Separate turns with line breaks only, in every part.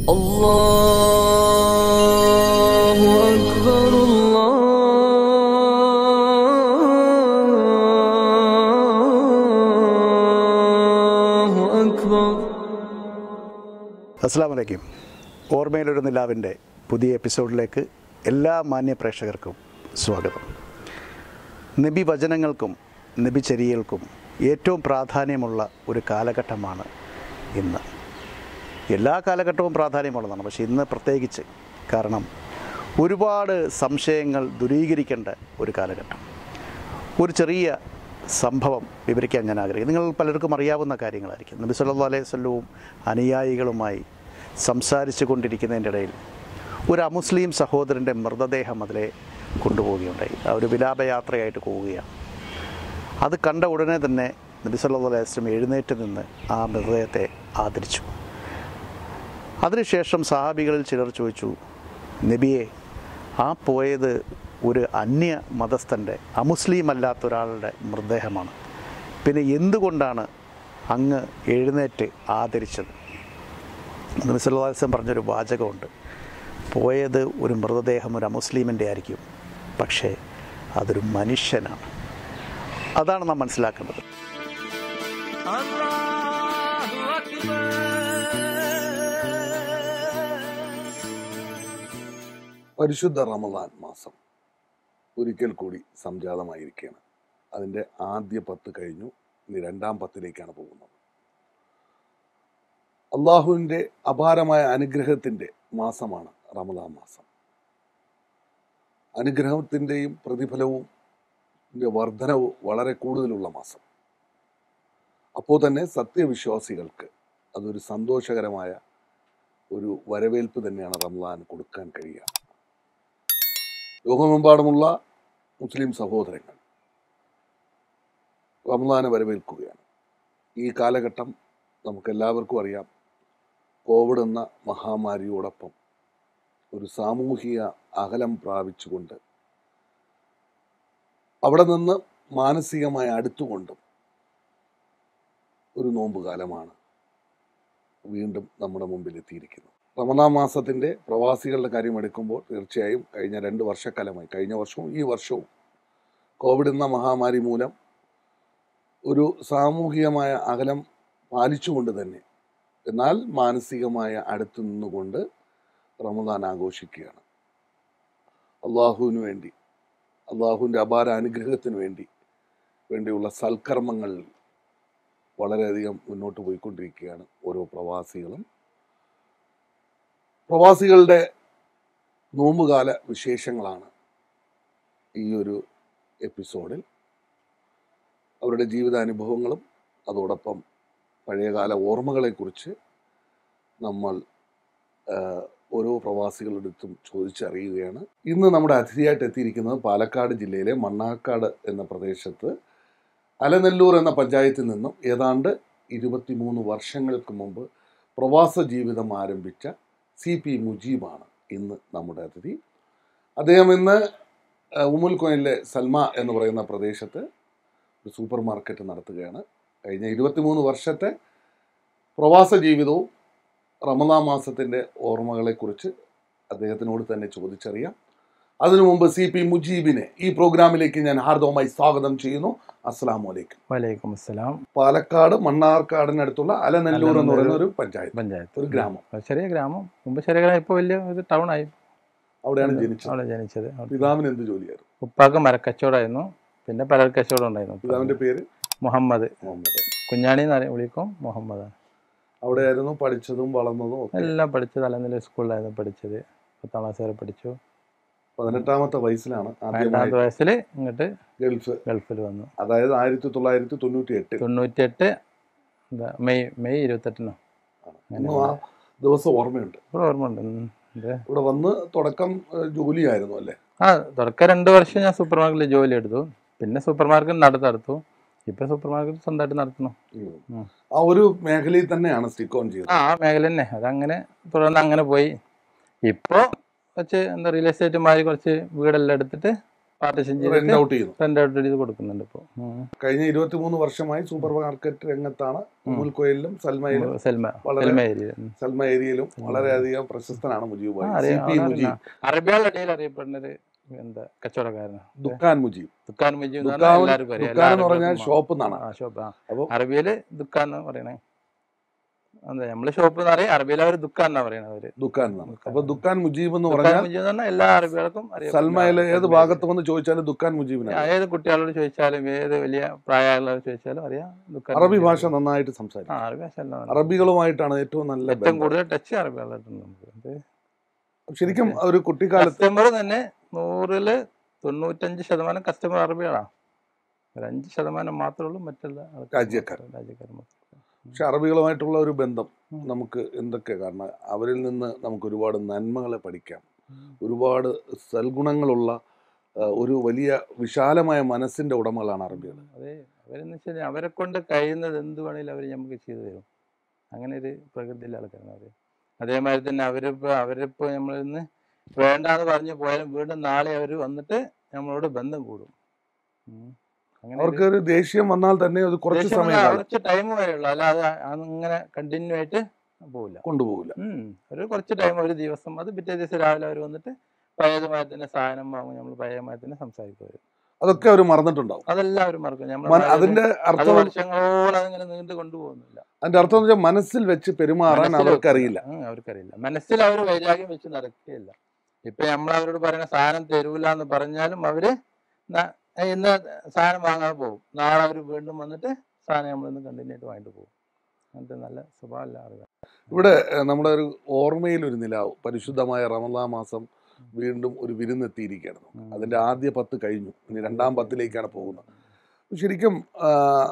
الله أكبر الله أكبر
അസ്സാം വലൈക്കും ഓർമ്മയിലൊരു നിലാവിൻ്റെ പുതിയ എപ്പിസോഡിലേക്ക് എല്ലാ മാന്യ പ്രേക്ഷകർക്കും സ്വാഗതം നബി വചനങ്ങൾക്കും നബി ചര്യകൾക്കും ഏറ്റവും പ്രാധാന്യമുള്ള ഒരു കാലഘട്ടമാണ് ഇന്ന് എല്ലാ കാലഘട്ടവും പ്രാധാന്യമുള്ളതാണ് പക്ഷേ ഇന്ന് പ്രത്യേകിച്ച് കാരണം ഒരുപാട് സംശയങ്ങൾ ദൂരീകരിക്കേണ്ട ഒരു കാലഘട്ടം ഒരു ചെറിയ സംഭവം വിവരിക്കാൻ ഞാൻ ആഗ്രഹിക്കുന്നു നിങ്ങൾ പലർക്കും അറിയാവുന്ന കാര്യങ്ങളായിരിക്കും നബി സല്ലല്ലാഹു അലൈഹി വസല്ലവും അനുയായികളുമായി സംസാരിച്ചു കൊണ്ടിരിക്കുന്നതിൻ്റെ ഇടയിൽ ഒരു അമുസ്ലിം സഹോദരൻ്റെ മൃതദേഹം അതിലെ കൊണ്ടുപോവുകയുണ്ടായി ആ ഒരു വിലാപയാത്രയായിട്ട് പോവുകയാണ് അത് കണ്ട ഉടനെ തന്നെ നബി സല്ലല്ലാഹു അലൈഹി വസല്ലം എഴുന്നേറ്റ് നിന്ന് ആ മൃതദേഹത്തെ ആദരിച്ചു അതിനുശേഷം സഹാബികളിൽ ചിലർ ചോദിച്ചു നബിയെ ആ പോയത് ഒരു അന്യ മതസ്ഥൻ്റെ അമുസ്ലിം അല്ലാത്ത ഒരാളുടെ മൃതദേഹമാണ് പിന്നെ എന്തുകൊണ്ടാണ് അങ്ങ് എഴുന്നേറ്റ് ആദരിച്ചത് നബി സല്ലല്ലാഹു അലൈഹി വസല്ലം പറഞ്ഞൊരു വാചകമുണ്ട് പോയത് ഒരു മൃതദേഹം ഒരു അമുസ്ലിമിൻ്റെ ആയിരിക്കും പക്ഷേ അതൊരു മനുഷ്യനാണ് അതാണ് നാം മനസ്സിലാക്കേണ്ടത്
പരിശുദ്ധ റമദാൻ മാസം ഒരിക്കൽ കൂടി സംജാതമായിരിക്കുകയാണ് അതിൻ്റെ ആദ്യ പത്ത് കഴിഞ്ഞു ഇനി രണ്ടാം പത്തിലേക്കാണ് പോകുന്നത് അള്ളാഹുവിൻ്റെ അപാരമായ അനുഗ്രഹത്തിൻ്റെ മാസമാണ് റമദാൻ മാസം അനുഗ്രഹത്തിൻ്റെയും പ്രതിഫലവും ന്റെ വർധനവും വളരെ കൂടുതലുള്ള മാസം അപ്പോൾ തന്നെ സത്യവിശ്വാസികൾക്ക് അതൊരു സന്തോഷകരമായ ഒരു വരവേൽപ്പ് തന്നെയാണ് റംസാൻ കൊടുക്കാൻ കഴിയുക ലോകമെമ്പാടുമുള്ള മുസ്ലിം സഹോദരങ്ങൾ റംസാനെ വരവേൽക്കുകയാണ് ഈ കാലഘട്ടം നമുക്കെല്ലാവർക്കും അറിയാം കോവിഡ് എന്ന മഹാമാരിയോടൊപ്പം ഒരു സാമൂഹിക അകലം പ്രാപിച്ചുകൊണ്ട് അവിടെ നിന്ന് മാനസികമായി അടുത്തുകൊണ്ടും ഒരു നോമ്പ് കാലമാണ് വീണ്ടും നമ്മുടെ മുമ്പിൽ എത്തിയിരിക്കുന്നത് റമദാൻ മാസത്തിൻ്റെ പ്രവാസികളുടെ കാര്യം എടുക്കുമ്പോൾ തീർച്ചയായും കഴിഞ്ഞ രണ്ട് വർഷക്കാലമായി കഴിഞ്ഞ വർഷവും ഈ വർഷവും കോവിഡ് എന്ന മഹാമാരി മൂലം ഒരു സാമൂഹികമായ അകലം പാലിച്ചുകൊണ്ട് തന്നെ എന്നാൽ മാനസികമായ അടുത്തു നിന്നുകൊണ്ട് റമദാൻ ആഘോഷിക്കുകയാണ് അള്ളാഹുവിന് വേണ്ടി അള്ളാഹുവിൻ്റെ അപാര അനുഗ്രഹത്തിന് വേണ്ടി വേണ്ടിയുള്ള സൽക്കർമ്മങ്ങൾ വളരെയധികം മുന്നോട്ട് പോയിക്കൊണ്ടിരിക്കുകയാണ് ഓരോ പ്രവാസികളും പ്രവാസികളുടെ നോമ്പുകാല വിശേഷങ്ങളാണ് ഈ ഒരു എപ്പിസോഡിൽ അവരുടെ ജീവിതാനുഭവങ്ങളും അതോടൊപ്പം പഴയകാല ഓർമ്മകളെക്കുറിച്ച് നമ്മൾ ആ, ഓരോ പ്രവാസികളുടെ അടുത്തും ചോദിച്ചറിയുകയാണ് ഇന്ന് നമ്മുടെ അതിഥിയായിട്ട് എത്തിയിരിക്കുന്നത് പാലക്കാട് ജില്ലയിലെ മണ്ണാക്കാട് എന്ന പ്രദേശത്ത് അലനെല്ലൂർ എന്ന പഞ്ചായത്തിൽ നിന്നും ഏതാണ്ട് ഇരുപത്തിമൂന്ന് വർഷങ്ങൾക്ക് മുമ്പ് പ്രവാസ ജീവിതം ആരംഭിച്ച സി പി മുജീബാണ് ഇന്ന് നമ്മുടെ അതിഥി അദ്ദേഹം ഇന്ന് ആ, ഉമുൽ കോയിനിലെ സൽമ എന്ന് പറയുന്ന പ്രദേശത്ത് ഒരു സൂപ്പർ മാർക്കറ്റ് നടത്തുകയാണ് കഴിഞ്ഞ ഇരുപത്തിമൂന്ന് വർഷത്തെ പ്രവാസ ജീവിതവും റമദാൻ മാസത്തിൻ്റെ ഓർമ്മകളെക്കുറിച്ച് അദ്ദേഹത്തിനോട് തന്നെ ചോദിച്ചറിയാം അതിനു മുമ്പ് സി പി മുജീബിനെ ഈ പ്രോഗ്രാമിലേക്ക് ഞാൻ ഹാർദവമായി സ്വാഗതം ചെയ്യുന്നു അസ്സാം വലൈക്കും
വലൈക്കും അസ്സലാം
പാലക്കാട് മണ്ണാർക്കാടിനടുത്തുള്ള അലനെല്ലൂർ എന്ന് പറയുന്ന ഒരു പഞ്ചായത്ത്
പഞ്ചായത്ത്
ഒരു ഗ്രാമം
ഒരു ചെറിയ ഗ്രാമം മുമ്പ് ചെറിയ ഗ്രാമം ഇപ്പോൾ വലിയ ഇത് ടൗൺ ആയി
അവിടെയാണ് ജനിച്ചത്
അവിടെ ജനിച്ചത് അവിടെ
പിതാവിന് എന്ത് ജോലിയായിരുന്നു
ഉപ്പാക്ക് മരക്കച്ചവടമായിരുന്നു പിന്നെ പലർ കച്ചവടം ഉണ്ടായിരുന്നു
പിതാവിന്റെ പേര്
മുഹമ്മദ്
മുഹമ്മദ്
കുഞ്ഞാണി എന്ന് അറിയ- വിളിക്കും മുഹമ്മദ്
അവിടെയായിരുന്നു പഠിച്ചതും വളർന്നതും ഒക്കെ
എല്ലാം പഠിച്ചത് അലനില സ്കൂളിലായിരുന്നു പഠിച്ചത് പത്താം ക്ലാസ് വരെ പഠിച്ചു
പതിനെട്ടാമത്തെ വയസ്സിലാണ് ആദ്യമായി
രണ്ടാമത്തെ വയസ്സിൽ ഇങ്ങോട്ട്
ഗൾഫ്
ഗൾഫിൽ വന്നു
അതായത് ആയിരത്തി തൊള്ളായിരത്തി തൊണ്ണൂറ്റി എട്ടിൽ
തൊണ്ണൂറ്റിയെട്ട് എന്താ മെയ് മെയ് ഇരുപത്തെട്ടിനോ
ഇന്നും ആ ദിവസം ഓർമ്മയുണ്ട്
ഇപ്പോൾ ഓർമ്മ ഉണ്ട് ഉം. ഇത്
ഇവിടെ വന്ന് തുടക്കം ഏഹ്, ജോലിയായിരുന്നു അല്ലേ
ആ തുടക്കം രണ്ട് വർഷം ഞാൻ സൂപ്പർ മാർക്കറ്റിൽ ജോലി എടുത്തു പിന്നെ സൂപ്പർ മാർക്കറ്റ് നടത്തെടുത്തു ഇപ്പൊ സൂപ്പർ മാർക്കറ്റ് സ്വന്തമായിട്ട് നടത്തുന്നു
ഉം.
ഉം.
ആ ഒരു മേഖലയിൽ തന്നെയാണ് സ്റ്റിക്ക് ഓൺ ചെയ്തത്
ആ ആ മേഖല തന്നെ അതങ്ങനെ തുടർന്ന് അങ്ങനെ പോയി ഇപ്പോൾ കുറച്ച് എന്താ റിയൽ എസ്റ്റേറ്റ് മാതിരി കുറച്ച് വീടെല്ലാം എടുത്തിട്ട് പാർട്ടിഷൻ
റെന്റ്
ചെയ്തിട്ട്
ഔട്ട് ചെയ്യുന്നു
റെന്റ് ഔട്ട് ചെയ്ത് കൊടുക്കുന്നുണ്ട് ഇപ്പോൾ
കഴിഞ്ഞ ഇരുപത്തിമൂന്ന് വർഷമായി സൂപ്പർ മാർക്കറ്റ് രംഗത്താണ് ഉമ്മുൽക്കോയിലും സൽമയിലും
സെൽമ
വളരെ-
സെൽമ ഏരിയ
സൽമ ഏരിയയിലും വളരെയധികം പ്രശസ്തനാണ് മുജീബ്
ആ,
ഭായ് സി
അറിയാം,
പി
അറിയാം.
മുജീബ്
അറബികളുടെ ഇടയിൽ അറിയപ്പെടുന്ന ഒരു എന്താ കച്ചവടക്കാരനാണ്
ദുക്കാൻ മുജീബ്
ദുക്കാൻ മുജീബ് എന്ന്
ദുക്കാൻ-
പറഞ്ഞാൽ എല്ലാവർക്കും അറിയാം
ദുക്കാൻ എന്ന്
എല്ലാ
പറഞ്ഞാൽ
അറബികൾക്കും
ഷോപ്പ് എന്നാണ്
ആ ഷോപ്പ് ആ
അപ്പൊ
അറബിയില് ദുക്കാൻ എന്ന് പറയണേ എന്താ നമ്മള് ഷോപ്പ് എന്ന് പറയും അറബിയിൽ അവർ ദുക്കാൻ എന്നാ പറയണത് അവര്
ദുക്കാൻ എന്നാണ് അപ്പൊ ദുക്കാൻ മുജീബ് എന്ന്
ദുക്കാൻ
പറഞ്ഞാൽ
മുജീബ് എന്ന് പറഞ്ഞാൽ എല്ലാ അറബികൾക്കും അറിയാം
സൽമയിലെ ഏത് ഭാഗത്ത് വന്ന് ചോദിച്ചാലും ദുക്കാൻ മുജീബിനാണ്
ഏത് കുട്ടികളോട് ചോദിച്ചാലും ഏത് വലിയ പ്രായമുള്ളവർ ചോദിച്ചാലും അറിയാം ദുക്കാൻ
അറബി
മുജീബ്.
ഭാഷ നന്നായിട്ട്
ആ
സംസാരിക്കും
അറബി ഭാഷ എല്ലാം
അറബികളുമായിട്ടാണ് ഏറ്റവും നല്ല
ഏറ്റവും
ബന്ധം
കൂടുതൽ ടച്ച് അറബികളായിട്ടുണ്ട് നമുക്ക് ഇത്
ശരിക്കും ഒരു കുട്ടിക്കാലത്ത്
കസ്റ്റമർ തന്നെ നൂറില് തൊണ്ണൂറ്റഞ്ച് ശതമാനം കസ്റ്റമർ അറബികളാണ് ഒരു അഞ്ച് ശതമാനം മാത്രമേ ഉള്ളൂ മറ്റുള്ള ആൾക്കാർ
രാജ്യക്കാർ.
രാജ്യക്കാർ മാത്രം
പക്ഷെ അറബികളുമായിട്ടുള്ള ഒരു ബന്ധം
ഉം.
നമുക്ക് എന്തൊക്കെ കാരണം അവരിൽ നിന്ന് നമുക്ക് ഒരുപാട് നന്മകളെ പഠിക്കാം ഒരുപാട് സൽഗുണങ്ങളുള്ള ആ, ഒരു വലിയ വിശാലമായ മനസ്സിന്റെ ഉടമകളാണ് അറബികൾ
അതെ അവരെന്ന് വെച്ചാൽ അവരെ കൊണ്ട് കഴിയുന്നത് എന്ത് വേണേലും അവർ നമുക്ക് ചെയ്തു തരും അങ്ങനെ ഒരു പ്രകൃതിയിലെ ആൾക്കാരാണ് അവർ അതേമാതിരി തന്നെ അവരിപ്പോൾ അവരിപ്പോൾ നമ്മളിന്ന് വേണ്ടാന്ന് പറഞ്ഞ് പോയാലും വീണ്ടും നാളെ അവർ വന്നിട്ട് നമ്മളോട് ബന്ധം കൂടും ഉം. അങ്ങനെ ഒരു-
അവർക്ക് ഒരു ദേഷ്യം വന്നാൽ തന്നെ അത് കുറച്ച്
ദേഷ്യം വന്നാൽ
സമയകാലം
കുറച്ച് ടൈം വരെ ഉള്ളു അല്ലാതെ അങ്ങനെ കണ്ടിന്യൂ ആയിട്ട് പോവില്ല
കൊണ്ടുപോകില്ല
ഉം. ഒരു കുറച്ച് ടൈം ഒരു ദിവസം അത് പിറ്റേ ദിവസം രാവിലെ അവർ വന്നിട്ട് പഴയതുമായി തന്നെ സാധനം വാങ്ങും നമ്മൾ പഴയതുമായി തന്നെ സംസാരിക്കും അവര്.
അതൊക്കെ അവർ മറന്നിട്ടുണ്ടാവും
അതെല്ലാം അവർ മറക്കും നമ്മൾ
മന- അതിന്റെ
അത്
അർത്ഥം
വർഷങ്ങളോളം അതിങ്ങനെ നീണ്ടു കൊണ്ടുപോകുന്നില്ല
അതിന്റെ അർത്ഥം എന്ന് വെച്ചാൽ മനസ്സിൽ വെച്ച് പെരുമാറാൻ
മനസ്സിൽ
അവർക്കറിയില്ല
വെക്കില്ല. ഉം, അവർക്കറിയില്ല മനസ്സിൽ അവർ വൈരാഗ്യം വെച്ച് നടക്കുകയില്ല ഇപ്പൊ നമ്മൾ അവരോട് പറയുന്ന സാധനം തരൂല എന്ന് പറഞ്ഞാലും അവര് ന- ഇന്ന് സാധനം വാങ്ങാതെ പോകും നാളെ അവർ വീണ്ടും വന്നിട്ട് സാധനം നമ്മളിന്ന് കണ്ടിന്യൂ ആയിട്ട് വാങ്ങിട്ട് പോകും അങ്ങനത്തെ നല്ല സ്വഭാവമല്ല ആളുകൾ
ഇവിടെ ഏഹ്, നമ്മുടെ ഒരു ഓർമ്മയിൽ ഒരു നിലാവ് പരിശുദ്ധമായ റമദാ മാസം വീണ്ടും ഒരു വിരുന്നെത്തിയിരിക്കുകയാണ് നമുക്ക്.
ഉം.
അതിന്റെ ആദ്യ പത്ത് കഴിഞ്ഞു ഇനി രണ്ടാം പത്തിലേക്കാണ് പോകുന്നത് ശരിക്കും ആ,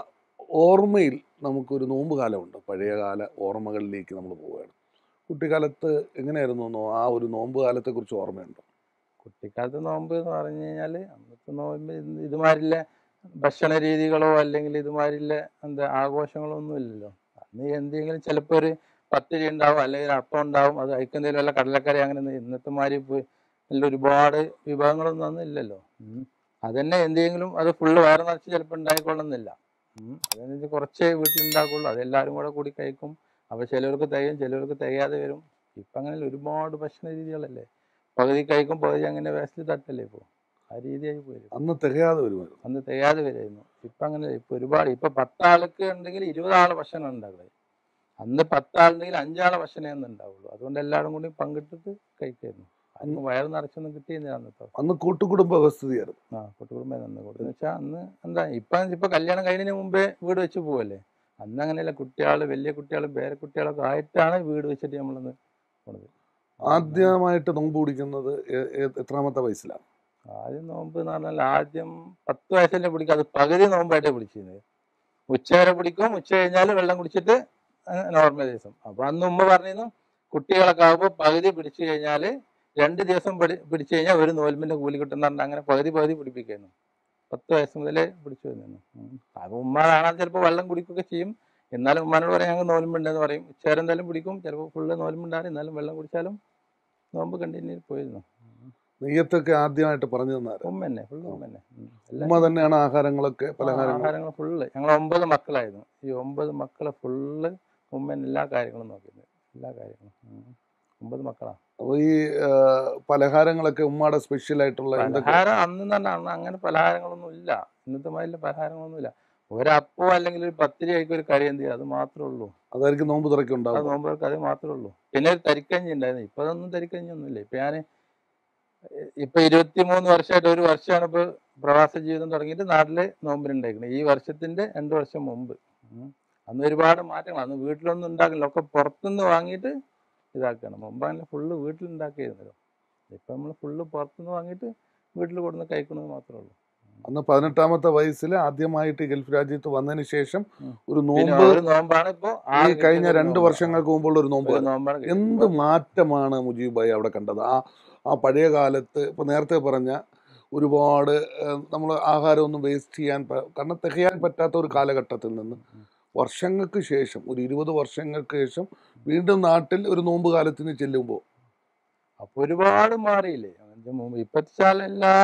ഓർമ്മയിൽ നമുക്കൊരു നോമ്പ് കാലമുണ്ട് പഴയകാല ഓർമ്മകളിലേക്ക് നമ്മൾ പോവുകയാണ് കുട്ടിക്കാലത്ത് എങ്ങനെയായിരുന്നു നോ- ആ ഒരു നോമ്പ് കാലത്തെ കുറിച്ച് ഓർമ്മയുണ്ടോ
കുട്ടിക്കാലത്ത് നോമ്പ് എന്ന് പറഞ്ഞു കഴിഞ്ഞാല് അന്നത്തെ നോമ്പ് ഇന്ന് ഇതുമാതിരില്ല ഭക്ഷണ രീതികളോ അല്ലെങ്കിൽ ഇതുമാതിരില്ല എന്താ ആഘോഷങ്ങളോ ഒന്നും ഇല്ലല്ലോ അന്ന് എന്തെങ്കിലും ചിലപ്പോൾ ഒരു പത്തിരി ഉണ്ടാവും അല്ലെങ്കിൽ ഒരു അപ്പം ഉണ്ടാവും അത് കഴിക്കുന്നതിലും വല്ല കടലക്കറി അങ്ങനെ ഒന്നും ഇന്നത്തെ മാതിരി ഇപ്പൊ നല്ല ഒരുപാട് വിഭവങ്ങളൊന്നും അന്ന് ഇല്ലല്ലോ ഉം. അതന്നെ എന്തെങ്കിലും അത് ഫുള്ള് വയറ് നിറച്ച് ചിലപ്പോൾ ഉണ്ടായിക്കൊള്ളുന്നില്ല ഉം. അതെന്ന് കുറച്ചേ വീട്ടിലുണ്ടാക്കുള്ളൂ അതെല്ലാവരും കൂടെ കൂടി കഴിക്കും അപ്പോൾ ചിലവർക്ക് തികയും ചിലവർക്ക് തികയാതെ വരും ഇപ്പം അങ്ങനെ ഒരുപാട് ഭക്ഷണ രീതികളല്ലേ പകുതി കഴിക്കും പകുതി അങ്ങനെ വേസ്റ്റിൽ തട്ടല്ലേ ഇപ്പോൾ ആ രീതിയായി പോയി
അന്ന് തികയാതെ വരുമായിരുന്നു
അന്ന് തികയാതെ വരുമായിരുന്നു ഇപ്പം അങ്ങനെ ഇപ്പൊ ഒരുപാട് ഇപ്പൊ പത്താൾക്ക് ഉണ്ടെങ്കിൽ ഇരുപത് ആളെ ഭക്ഷണം ഉണ്ടാകുന്നത് അന്ന് പത്താളുണ്ടെങ്കിൽ അഞ്ചാളെ ഭക്ഷണമേ ഒന്നും ഉണ്ടാവുള്ളൂ അതുകൊണ്ട് എല്ലാവരും കൂടി പങ്കിട്ടിട്ട് കഴിക്കായിരുന്നു അന്ന് വയറ് നിറച്ചൊന്നും കിട്ടിയിരുന്നില്ല അന്നത്തെ അവസ്ഥ.
അന്ന് കൂട്ടുകുടുംബ വ്യവസ്ഥിതിയായിരുന്നു
ആ കുട്ടികുടുംബം നിന്ന് കൊടുത്തു വെച്ചാൽ അന്ന് എന്താ ഇപ്പൊ ഇപ്പൊ കല്യാണം കഴിഞ്ഞതിന് മുമ്പേ വീട് വെച്ച് പോവല്ലേ അന്ന് അങ്ങനെയല്ല കുട്ടികള് വലിയ കുട്ടികളും പേരെ കുട്ടികളൊക്കെ ആയിട്ടാണ് വീട് വെച്ചിട്ട് നമ്മളന്ന് പോണത്
ആദ്യമായിട്ട് നോമ്പ് പിടിക്കുന്നത് എ- എ- എത്രാമത്തെ വയസ്സിലാണ്
ആദ്യം നോമ്പ് എന്ന് പറഞ്ഞാൽ ആദ്യം പത്ത് വയസ്സല്ലേ പിടിക്കും അത് പകുതി നോമ്പായിട്ടേ പിടിച്ചിരുന്നത് ഉച്ച വരെ പിടിക്കും ഉച്ച കഴിഞ്ഞാൽ വെള്ളം കുടിച്ചിട്ട് നോർമൽ ദിവസം അപ്പൊ അന്ന് ഉമ്മ പറഞ്ഞിരുന്നു കുട്ടികളൊക്കെ ആകുമ്പോൾ പകുതി പിടിച്ചു കഴിഞ്ഞാൽ രണ്ട് ദിവസം പിടി പിടിച്ചു കഴിഞ്ഞാൽ ഒരു നോൽമിന്റെ കൂലി കിട്ടുന്ന പറഞ്ഞാൽ അങ്ങനെ പകുതി പകുതി പിടിപ്പിക്കുന്നു പത്ത് വയസ്സ് മുതലേ പിടിച്ചു വന്നു അപ്പൊ ഉമ്മ കാണാൻ ചിലപ്പോൾ വെള്ളം കുടിക്കുകയൊക്കെ ചെയ്യും എന്നാലും ഉമ്മാനോട് പറയാം ഞങ്ങൾ നോൽമുണ്ടെന്ന് പറയും ഉച്ചവരെ എന്തായാലും പിടിക്കും ചിലപ്പോൾ ഫുള്ള് നോൽമുണ്ടാകും എന്നാലും വെള്ളം കുടിച്ചാലും നോമ്പ് കണ്ടിന്യൂ പോയിരുന്നു
നെയ്യത്തൊക്കെ ആദ്യമായിട്ട് പറഞ്ഞു തന്നാറ്
ഉമ്മ തന്നെ ഫുള്ള് ഉമ്മ തന്നെ ഉം. എല്ലാം
ഉമ്മ തന്നെയാണ് ആഹാരങ്ങളൊക്കെ പലഹാരങ്ങൾ
ആഹാരങ്ങൾ ഫുള്ള് ഞങ്ങൾ ഒമ്പത് മക്കളായിരുന്നു ഈ ഒമ്പത് മക്കളെ ഫുള്ള് ഉമ്മൻ എല്ലാ കാര്യങ്ങളും നോക്കിയത് എല്ലാ കാര്യങ്ങളും ഉം. ഒമ്പത് മക്കളാണ്
അപ്പൊ ഈ ആ, പലഹാരങ്ങളൊക്കെ ഉമ്മയുടെ സ്പെഷ്യൽ ആയിട്ടുള്ള എന്തൊക്കെ
പലഹാരം അന്ന് തന്നെ അന്ന് അങ്ങനെ പലഹാരങ്ങളൊന്നും ഇല്ല ഇന്നത്തെ മാതിരി പലഹാരങ്ങളൊന്നും ഇല്ല ഒരപ്പോ അല്ലെങ്കിൽ ഒരു പത്തിരി കഴിക്കും ഒരു കറി എന്ത് ചെയ്യും അത് മാത്രമേ ഉള്ളൂ
അതായിരിക്കും നോമ്പ് തുറക്കി
അത്
ഉണ്ടാവും
നോമ്പുകൾക്ക് അത് മാത്രമേ ഉള്ളൂ പിന്നെ ഒരു തരിക്കഞ്ഞി ഉണ്ടായിരുന്നു ഇപ്പൊ അതൊന്നും തരിക്കഞ്ഞി ഒന്നുമില്ല ഇപ്പൊ ഞാൻ ഇപ്പൊ ഇരുപത്തിമൂന്ന് വർഷമായിട്ട് ഒരു വർഷമാണ് ഇപ്പൊ പ്രവാസ ജീവിതം തുടങ്ങിയിട്ട് നാട്ടില് നോമ്പിനുണ്ടായിരിക്കുന്നത് ഈ വർഷത്തിന്റെ രണ്ടു വർഷം മുമ്പ് ഉം. അന്ന് ഒരുപാട് മാറ്റങ്ങൾ അന്ന് വീട്ടിലൊന്നും ഉണ്ടാക്കില്ല ഒക്കെ പുറത്തുനിന്ന് വാങ്ങിയിട്ട് ഇതാക്കണം മുമ്പ് അങ്ങനെ ഫുള്ള് വീട്ടിലുണ്ടാക്കിയിരുന്നല്ലോ ഇപ്പൊ നമ്മൾ ഫുള്ള് പുറത്തുനിന്ന് വാങ്ങിയിട്ട് വീട്ടിൽ കൊടുന്ന് കഴിക്കുന്നത് മാത്രമേ ഉള്ളൂ
അന്ന് പതിനെട്ടാമത്തെ വയസ്സിൽ ആദ്യമായിട്ട് ഈ ഗൾഫ് രാജ്യത്ത് വന്നതിന് ശേഷം
ഉം.
ഒരു
പിന്നെ
നോമ്പ്
ഒരു നോമ്പാണ് ഇപ്പൊ
ഈ
ആകെ
കഴിഞ്ഞ
കിട്ടിയത് ഒരു
രണ്ട്
നോമ്പാണ്.
വർഷങ്ങൾക്ക് മുമ്പുള്ള ഒരു നോമ്പ്
ഒരു
വരെ.
നോമ്പാണ് കിട്ടിയത്.
എന്ത് മാറ്റമാണ് മുജീബ് ഭായി അവിടെ കണ്ടത് ആ ആ പഴയ കാലത്ത് ഇപ്പൊ നേരത്തെ പറഞ്ഞ ഒരുപാട് നമ്മൾ ആഹാരമൊന്നും വേസ്റ്റ് ചെയ്യാൻ പ- കാരണം തികയാൻ പറ്റാത്ത ഒരു കാലഘട്ടത്തിൽ നിന്ന് വർഷങ്ങൾക്ക് ശേഷം ഒരു ഇരുപത് വർഷങ്ങൾക്ക് ശേഷം വീണ്ടും നാട്ടിൽ ഒരു നോമ്പ് കാലത്തിന് ചെല്ലുമ്പോൾ
അപ്പൊ ഒരുപാട് മാറിയില്ലേ അതിന്റെ മുമ്പ് ഇപ്പത്തെ വെച്ചാൽ എല്ലാ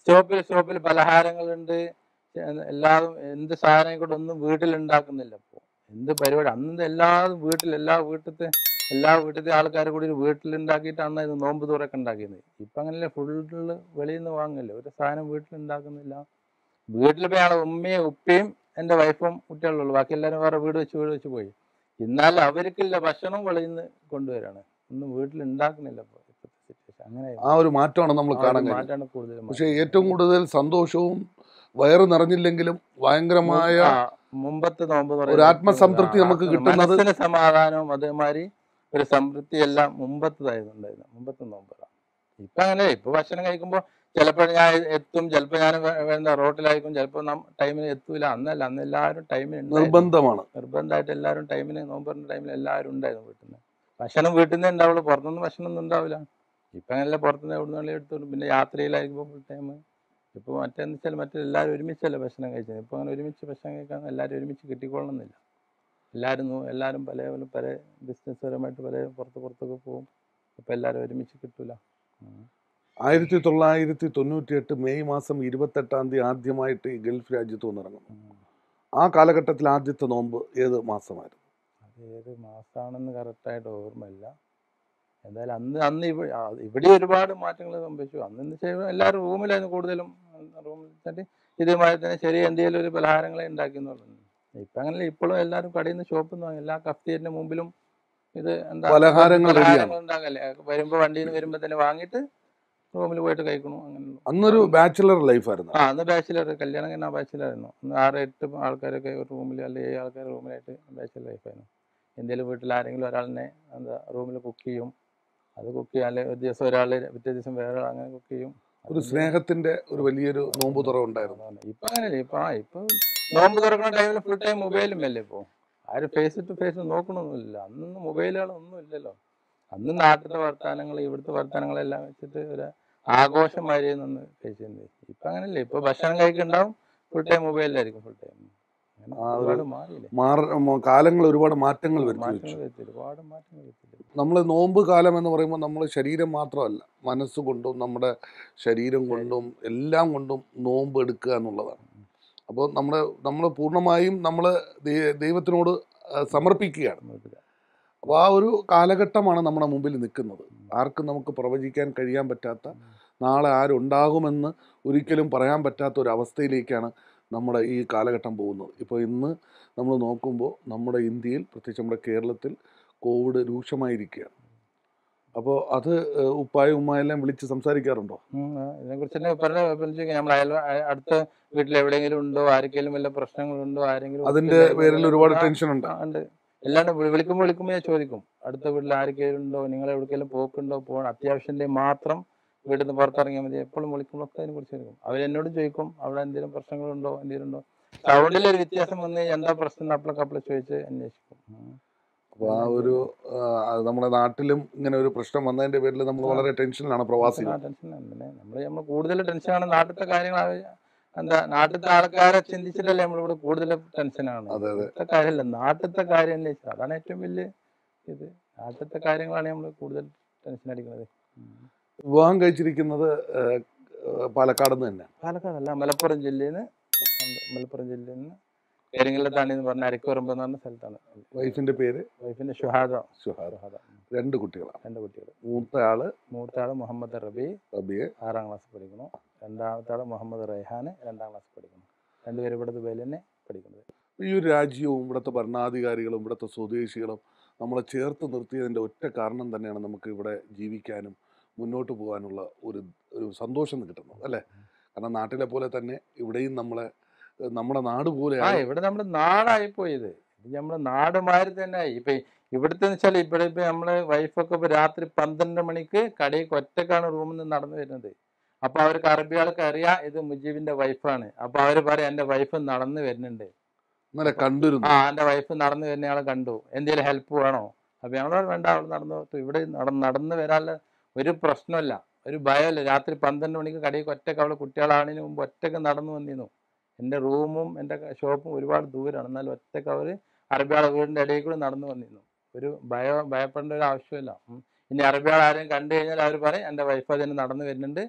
സ്റ്റോപ്പിൽ സ്റ്റോപ്പിൽ പലഹാരങ്ങളുണ്ട് എല്ലാതും എന്ത് സാധനം കൂടെ ഒന്നും വീട്ടിൽ ഉണ്ടാക്കുന്നില്ല ഇപ്പോൾ എന്ത് പരിപാടി അന്ന് എല്ലാതും വീട്ടിൽ എല്ലാ വീട്ടിലത്തെ എല്ലാ വീട്ടിലത്തെ ആൾക്കാർ കൂടി ഒരു വീട്ടിലുണ്ടാക്കിയിട്ടാണ് ഇത് നോമ്പ് തുറക്കെ ഉണ്ടാക്കിയത് ഇപ്പം അങ്ങനെയല്ല ഫുള്ള് വെളിയിൽ നിന്ന് വാങ്ങില്ല ഒരു സാധനം വീട്ടിലുണ്ടാക്കുന്നില്ല വീട്ടിൽ പോയി ആളെ ഉമ്മയും ഉപ്പയും എൻ്റെ വൈഫും കുട്ടികളുള്ളൂ ബാക്കി എല്ലാവരും വേറെ വീട് വെച്ച് വീട് വെച്ച് പോയി എന്നാൽ അവർക്കില്ല ഭക്ഷണം വെളിയിൽ നിന്ന് കൊണ്ടുവരാണ് ഒന്നും വീട്ടിൽ ഉണ്ടാക്കുന്നില്ല ഇപ്പോൾ ഇപ്പോഴത്തെ സിറ്റുവേഷൻ അങ്ങനെ
ആ ഒരു മാറ്റമാണ് നമ്മൾ കാണാൻ കഴിയുന്നത്
മാറ്റാണ് കൂടുതലും
പക്ഷെ ഏറ്റവും കൂടുതൽ സന്തോഷവും വയറ് നിറഞ്ഞില്ലെങ്കിലും ഭയങ്കരമായ
ആ, മുമ്പത്തെ നോമ്പ് തുറ
ഒരു ആത്മസംതൃപ്തി നമുക്ക് കിട്ടുന്നത്
മനസ്സിന് സമാധാനവും അതേമാതിരി ഒരു സംതൃപ്തി എല്ലാം മുമ്പത്തതായിരുന്നുണ്ടായിരുന്നു മുമ്പത്തെ നോമ്പ് ഇപ്പൊ അങ്ങനെ ഇപ്പൊ ഭക്ഷണം കഴിക്കുമ്പോ ചിലപ്പോൾ ഞാൻ എത്തും ചിലപ്പോൾ ഞാൻ വേ- എന്താ റോട്ടിലായിരിക്കും ചിലപ്പോൾ ടൈമിന് എത്തൂല അന്നല്ല അന്ന് എല്ലാവരും ടൈമിന്
നിർബന്ധമാണ്
നിർബന്ധമായിട്ട് എല്ലാവരും ടൈമിന് നോമ്പറിന്റെ ടൈമിൽ എല്ലാവരും ഉണ്ടായിരുന്നു വീട്ടിൽ നിന്ന് ഭക്ഷണം വീട്ടിൽ നിന്ന് ഉണ്ടാവുള്ളൂ പുറത്തുനിന്ന് ഭക്ഷണം ഒന്നും ഉണ്ടാവില്ല ഇപ്പൊ അങ്ങനെയല്ല പുറത്തുനിന്ന് എവിടെ നിന്ന് എടുത്തോളും പിന്നെ യാത്രയിലായിരിക്കുമ്പോൾ ഫുൾ ടൈം ഇപ്പൊ മറ്റേന്ന് വെച്ചാൽ മറ്റെല്ലാവരും ഒരുമിച്ചല്ലേ ഭക്ഷണം കഴിച്ചത് ഇപ്പൊ അങ്ങനെ ഒരുമിച്ച് ഭക്ഷണം കഴിക്കാൻ എല്ലാവരും ഒരുമിച്ച് കിട്ടിക്കൊള്ളണമെന്നില്ല എല്ലാവരും നോ- എല്ലാവരും പല പല പല ബിസിനസ് പരമായിട്ട് പല പുറത്ത് പുറത്തൊക്കെ പോകും ഇപ്പൊ എല്ലാവരും ഒരുമിച്ച് കിട്ടൂല ഉം.
ആയിരത്തി തൊള്ളായിരത്തി തൊണ്ണൂറ്റി എട്ട് മെയ് മാസം ഇരുപത്തെട്ടാം തീയതി ആദ്യമായിട്ട് ഈ ഗൾഫ് രാജ്യത്ത് വന്നിറങ്ങുന്നു
ഉം.
ആ കാലഘട്ടത്തിൽ ആദ്യത്തെ നോമ്പ് ഏത് മാസമായിരുന്നു
അത് ഏത് മാസമാണെന്ന് കറക്റ്റായിട്ട് ഓർമ്മയില്ല എന്തായാലും അന്ന് അന്ന് ഇവിടെ ആ, ഇവിടെ ഒരുപാട് മാറ്റങ്ങൾ സംഭവിച്ചു അന്ന് എന്ന് വെച്ചാൽ എല്ലാവരും റൂമിലായിരുന്നു കൂടുതലും റൂമിൽ വെച്ചിട്ട് ഇതുമായി തന്നെ ചെറിയ എന്തെങ്കിലും ഒരു പലഹാരങ്ങളെ ഉണ്ടാക്കുന്നുള്ളൂ ഇപ്പം അങ്ങനെയല്ല ഇപ്പോഴും എല്ലാവരും കടയിൽ നിന്ന് ഷോപ്പിൽ നിന്ന് വാങ്ങി എല്ലാ കഫ്തീരിന്റെ മുമ്പിലും ഇത് എന്താ
പലഹാരങ്ങൾ
പലഹാരങ്ങൾ ഉണ്ടാക്കല്ലേ വരുമ്പോൾ വണ്ടിയിൽ നിന്ന് വരുമ്പോൾ തന്നെ വാങ്ങിയിട്ട് റൂമിൽ പോയിട്ട് കഴിക്കണു അങ്ങനെ
അന്നൊരു ബാച്ചിലർ ലൈഫായിരുന്നു
ആ അന്ന് ബാച്ചിലർ കല്യാണം കഴിഞ്ഞ ബാച്ചിലർ ആയിരുന്നു അന്ന് ആറ് എട്ട് ആൾക്കാരൊക്കെ ഒരു റൂമിൽ അല്ലെങ്കിൽ ഏഴ് ആൾക്കാർ റൂമിലായിട്ട് ബാച്ചിലർ ലൈഫായിരുന്നു എന്തെങ്കിലും വീട്ടിൽ ആരെങ്കിലും ഒരാളിനെ എന്താ റൂമിൽ കുക്ക് ചെയ്യും അത് കുക്ക് ചെയ്യാൻ അല്ലെങ്കിൽ ഒരു ദിവസം ഒരാൾ പിറ്റേ ദിവസം വേറെ ആൾ അങ്ങനെ കുക്ക് ചെയ്യും
ഒരു സ്നേഹത്തിന്റെ ഒരു വലിയൊരു നോമ്പ് തുറ ഉണ്ടായിരുന്നു
അതാണ്. ഇപ്പൊ അങ്ങനെയല്ലേ ഇപ്പൊ ആ ഇപ്പൊ നോമ്പ് തുറക്കുന്ന ടൈമിൽ ഫുൾ ടൈം മൊബൈലും അല്ലേ ഇപ്പൊ ആരും ഫേസ് ടു ഫേസ് നോക്കണമൊന്നുമില്ല അന്ന് മൊബൈലുകളൊന്നും ഇല്ലല്ലോ അന്ന് നാട്ടിലെ വർത്തമാനങ്ങൾ ഇവിടുത്തെ വർത്തമാനങ്ങളെല്ലാം വെച്ചിട്ട് ഒരു ആഘോഷമായിരുന്നു അന്ന് കഴിച്ചിരുന്നത് ഇപ്പൊ അങ്ങനെയല്ലേ ഇപ്പൊ ഭക്ഷണം കഴിക്കുന്നുണ്ടാവും ഫുൾ ടൈം മൊബൈലിലായിരിക്കും ഫുൾ ടൈം അങ്ങനെ
ആ ഒരു
ഒരുപാട് മാറിയില്ലേ
മാറ മ- കാലങ്ങൾ ഒരുപാട് മാറ്റങ്ങൾ വരുത്തി
മാറ്റങ്ങൾ
വെച്ചു
വരുത്തി ഒരുപാട് മാറ്റങ്ങൾ വരുത്തി
നമ്മൾ നോമ്പ് കാലം എന്ന് പറയുമ്പോൾ നമ്മൾ ശരീരം മാത്രമല്ല മനസ്സുകൊണ്ടും നമ്മുടെ ശരീരം കൊണ്ടും എല്ലാം കൊണ്ടും നോമ്പ് എടുക്കുക എന്നുള്ളതാണ് അപ്പോൾ നമ്മൾ നമ്മൾ പൂർണ്ണമായും നമ്മൾ ദൈവത്തിനോട് ആ, സമർപ്പിക്കുകയാണ്
നമ്മൾക്ക്
അപ്പോൾ ആ ഒരു കാലഘട്ടമാണ് നമ്മുടെ മുമ്പിൽ നിൽക്കുന്നത് ആർക്കും നമുക്ക് പ്രവചിക്കാൻ കഴിയാൻ പറ്റാത്ത നാളെ ആരുണ്ടാകുമെന്ന് ഒരിക്കലും പറയാൻ പറ്റാത്ത ഒരു അവസ്ഥയിലേക്കാണ് നമ്മുടെ ഈ കാലഘട്ടം പോകുന്നത് ഇപ്പോൾ ഇന്ന് നമ്മൾ നോക്കുമ്പോൾ നമ്മുടെ ഇന്ത്യയിൽ പ്രത്യേകിച്ച് നമ്മുടെ കേരളത്തിൽ കോവിഡ് രൂക്ഷമായിരിക്കുകയാണ് അപ്പോൾ അത് ഏഹ്, ഉപ്പായും ഉമ്മായെല്ലാം വിളിച്ച് സംസാരിക്കാറുണ്ടോ
ഇതിനെ കുറിച്ച് തന്നെ പറഞ്ഞ നമ്മൾ അയൽ അടുത്ത വീട്ടിൽ എവിടെയെങ്കിലും ഉണ്ടോ ആർക്കെങ്കിലും വല്ല പ്രശ്നങ്ങളുണ്ടോ ആരെങ്കിലും
അതിന്റെ പേരിൽ ഒരുപാട് ടെൻഷൻ ഉണ്ട്
ആ, ഉണ്ട് എല്ലാണ്ട് വിളിക്കുമ്പോൾ വിളിക്കുമ്പോൾ ഞാൻ ചോദിക്കും അടുത്ത വീട്ടിൽ ആർക്കെങ്കിലും ഉണ്ടോ നിങ്ങൾ എവിടേക്കെങ്കിലും പോക്കുണ്ടോ പോകണം അത്യാവശ്യന്റെ മാത്രം വീട്ടിൽ നിന്ന് പുറത്തിറങ്ങിയാൽ മതി എപ്പോഴും വിളിക്കുമ്പോഴൊക്കെ അതിനെ കുറിച്ച് ചോദിക്കും അവരെന്നോടും ചോദിക്കും അവിടെ എന്തെങ്കിലും പ്രശ്നങ്ങളുണ്ടോ എന്തെങ്കിലും ഉണ്ടോ സൗണ്ടിൽ ഒരു വ്യത്യാസം വന്ന് എന്താ പ്രശ്നം അപ്പളൊക്കെ അപ്പളെ ചോദിച്ച് അന്വേഷിക്കും ഉം.
അപ്പോൾ ആ ഒരു ആ, അത് നമ്മുടെ നാട്ടിലും ഇങ്ങനെ ഒരു പ്രശ്നം വന്നതിന്റെ പേരിൽ നമ്മൾ വളരെ ടെൻഷനിലാണ് പ്രവാസികൾ
ആ ടെൻഷനാണ് പിന്നെ നമ്മൾ നമ്മൾ കൂടുതൽ ടെൻഷനാണ് നാട്ടിലത്തെ കാര്യങ്ങൾ ആവ- എന്താ നാട്ടിലത്തെ ആൾക്കാരെ ചിന്തിച്ചിട്ടല്ലേ നമ്മളിവിടെ കൂടുതൽ ടെൻഷനാണ്
അതെ അതെ
ഇവിടുത്തെ കാര്യമല്ല നാട്ടിലത്തെ കാര്യം അന്വേഷിച്ചത് അതാണ് ഏറ്റവും വലിയ ഇത് നാട്ടിലത്തെ കാര്യങ്ങളാണ് നമ്മൾ കൂടുതൽ ടെൻഷൻ അടിക്കുന്നത് ഉം.
വിവാഹം കഴിച്ചിരിക്കുന്നത് ഏഹ്, ഏഹ്, പാലക്കാട് നിന്ന് തന്നെ
പാലക്കാടല്ല മലപ്പുറം ജില്ലയിൽ നിന്ന് മലപ്പുറം ജില്ലയിൽ നിന്ന് പേരിങ്ങലത്താണി എന്ന് പറഞ്ഞ അരക്കുറമ്പ് എന്ന് പറഞ്ഞ സ്ഥലത്താണ്
വൈഫിന്റെ പേര്
വൈഫിന്റെ ഷുഹാദ
സുഹാദ്
ഷുഹാദ ഉം.
രണ്ട് കുട്ടികളാണ്
രണ്ട് കുട്ടികൾ
മൂത്ത ആള്
മൂത്ത ആള് മുഹമ്മദ് റബി
റബിയെ
ആറാം ക്ലാസ് പഠിക്കുന്നു രണ്ടാമത്തെ ആള് മുഹമ്മദ് റൈഹാൻ രണ്ടാം ക്ലാസ് പഠിക്കുന്നു രണ്ടുപേരും ഇവിടെ ദുബൈയിൽ തന്നെ പഠിക്കുന്നത്
ഈ ഒരു രാജ്യവും ഇവിടുത്തെ ഭരണാധികാരികളും ഇവിടുത്തെ സ്വദേശികളും നമ്മളെ ചേർത്ത് നിർത്തിയതിൻ്റെ ഒറ്റ കാരണം തന്നെയാണ് നമുക്ക് ഇവിടെ ജീവിക്കാനും മുന്നോട്ട് പോകാനുള്ള ഒരു ഒരു സന്തോഷം കിട്ടുന്നത് അല്ലേ കാരണം നാട്ടിലെ പോലെ തന്നെ ഇവിടെയും നമ്മളെ ഏഹ്, നമ്മുടെ നാട് പോലെ
ആ ഇവിടെ നമ്മുടെ നാടായി പോയത് ഇത് നമ്മുടെ നാടുമാതിരി തന്നെ ആയി ഇപ്പൊ ഇവിടുത്തെ വെച്ചാൽ ഇവിടെ ഇപ്പൊ നമ്മളെ വൈഫൊക്കെ ഇപ്പൊ രാത്രി പന്ത്രണ്ട് മണിക്ക് കടയിൽ ഒറ്റക്കാണ് റൂമിൽ നിന്ന് നടന്നു വരുന്നത് അപ്പൊ അവർക്ക് അറബി ആൾക്ക് അറിയാം ഇത് മുജീബിന്റെ വൈഫാണ് അപ്പൊ അവര് പറയാം എന്റെ വൈഫ് നടന്നു വരുന്നുണ്ട്
ഇന്നലെ കണ്ടിരുന്നു
ആ എന്റെ വൈഫ് നടന്നു വരുന്ന ആളെ കണ്ടു എന്തെങ്കിലും ഹെൽപ്പ് വേണോ അപ്പൊ ഞങ്ങളോട് വേണ്ട അവൾ നടന്നു പോട്ടെ. ഇവിടെ നടന്ന് നടന്നു വരാനുള്ള ഒരു പ്രശ്നമല്ല ഒരു ഭയമല്ല രാത്രി പന്ത്രണ്ട് മണിക്ക് കടയിൽ ഒറ്റക്ക് അവളെ കുട്ടികളാണിന് മുമ്പ് ഒറ്റക്ക് നടന്നു വന്നിരുന്നു എൻ്റെ റൂമും എൻ്റെ ഷോപ്പും ഒരുപാട് ദൂരമാണ് എന്നാലും ഒറ്റക്ക് അവർ അറബിയാളെ വീടിൻ്റെ ഇടയിൽ കൂടി നടന്നു വന്നിരുന്നു ഒരു ഭയ ഭയപ്പെടേണ്ട ഒരു ആവശ്യമില്ല ഉം. ഇനി അറബിയാൾ ആരെയും കണ്ടു കഴിഞ്ഞാൽ അവർ പറയും എൻ്റെ വൈഫ് അതിന് നടന്നു വരുന്നുണ്ട്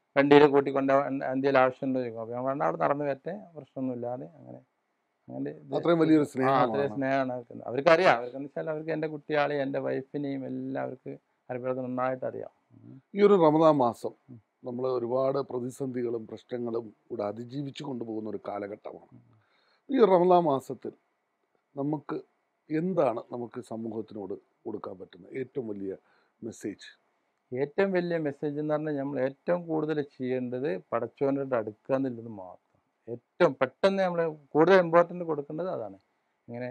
വണ്ടിയിൽ കൂട്ടിക്കൊണ്ട് എന്തെങ്കിലും ആവശ്യമുണ്ടോ ചോദിക്കും അപ്പോൾ ഞാൻ പറഞ്ഞാൽ അവിടെ നടന്നു വരട്ടെ പ്രശ്നമൊന്നുമില്ലാതെ അങ്ങനെ അങ്ങനെ ഇത്
അത്രയും വലിയൊരു
ആ, അത്രയും
സ്നേഹമാണ്
സ്നേഹമാണ് അവർക്ക് അവർക്കറിയാം അവർക്കെന്ന് വെച്ചാൽ അവർക്ക് എൻ്റെ കുട്ടികളെ എൻ്റെ വൈഫിനെയും എല്ലാം അവർക്ക് അരപ്പിളക്ക് നന്നായിട്ട് അറിയാം ഉം.
ഈ ഒരു റമദാൻ മാസം നമ്മൾ ഒരുപാട് പ്രതിസന്ധികളും പ്രശ്നങ്ങളും ഇവിടെ അതിജീവിച്ചു കൊണ്ടുപോകുന്ന ഒരു കാലഘട്ടമാണ് ഈ റമദാൻ മാസത്തിൽ നമുക്ക് എന്താണ് നമുക്ക് സമൂഹത്തിനോട് കൊടുക്കാൻ പറ്റുന്ന ഏറ്റവും വലിയ മെസ്സേജ്
ഏറ്റവും വലിയ മെസ്സേജ് എന്ന് പറഞ്ഞാൽ നമ്മൾ ഏറ്റവും കൂടുതൽ ചെയ്യേണ്ടത് പടച്ചോനോട് അടുക്കുക എന്നുള്ളത് മാത്രം ഏറ്റവും പെട്ടെന്ന് നമ്മൾ കൂടുതൽ ഇമ്പോർട്ടൻ്റ് കൊടുക്കേണ്ടത് അതാണ് ഇങ്ങനെ